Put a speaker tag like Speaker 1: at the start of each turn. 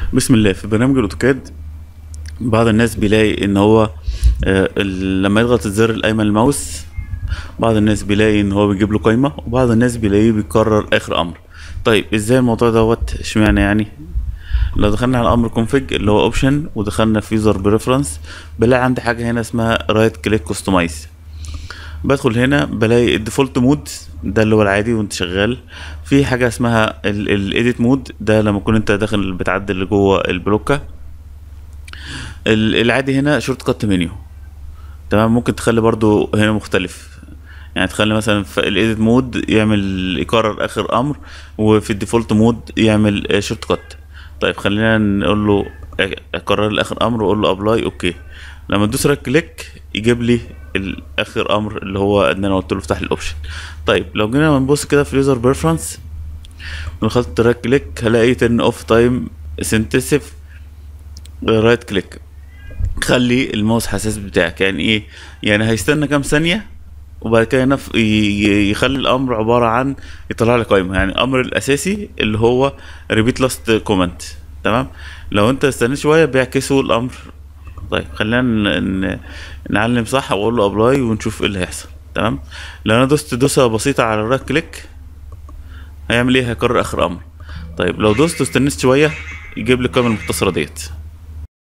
Speaker 1: بسم الله في برنامج الاوتوكاد بعض الناس بيلاقي ان هو آه، ال- لما يضغط الزر الايمن الماوس بعض الناس بيلاقي ان هو بيجيب له قايمه وبعض الناس بيلاقيه بيكرر اخر امر طيب ازاي الموضوع دوت اشمعنى يعني لو دخلنا على امر config اللي هو اوبشن ودخلنا في يوزر بريفرنس بلاقي عندي حاجه هنا اسمها رايت كليك كوستمايز بدخل هنا بلاقي الديفولت مود ده اللي هو العادي وانت شغال في حاجه اسمها الايديت مود ده لما تكون انت داخل بتعدل جوه البلوكه ال- العادي هنا شورت كات منيو تمام ممكن تخلي برضو هنا مختلف يعني تخلي مثلا في الايديت مود يعمل يكرر اخر امر وفي الديفولت مود يعمل شورت كات طيب خلينا نقول له اكرر لي اخر امر واقول له ابلاي اوكي لما تدوس رايت كليك يجيب لي ال- اخر امر اللي هو ان انا قلت له افتح لي الاوبشن طيب لو جينا نبص كده في اليوزر بريفرنس ودخلت رايت كليك هلاقي ترن اوف تايم سنتسيف رايت كليك خلي الماوس حساس بتاعك يعني ايه يعني هيستنى كام ثانيه وبعد كده ينف... ي- ي- يخلي الامر عباره عن يطلع لي قائمه يعني الامر الاساسي اللي هو ريبيت لاست كومنت تمام لو انت استنيت شويه بيعكسوا الامر طيب خلينا ن... ن... نعلم صح واقول له ابلاي ونشوف ايه اللي هيحصل تمام لو انا دوست دوسه بسيطه على الرايت كليك هيعمل ايه هيكرر اخر امر طيب لو دوست واستنيت شويه يجيب لي القائمه المختصره ديت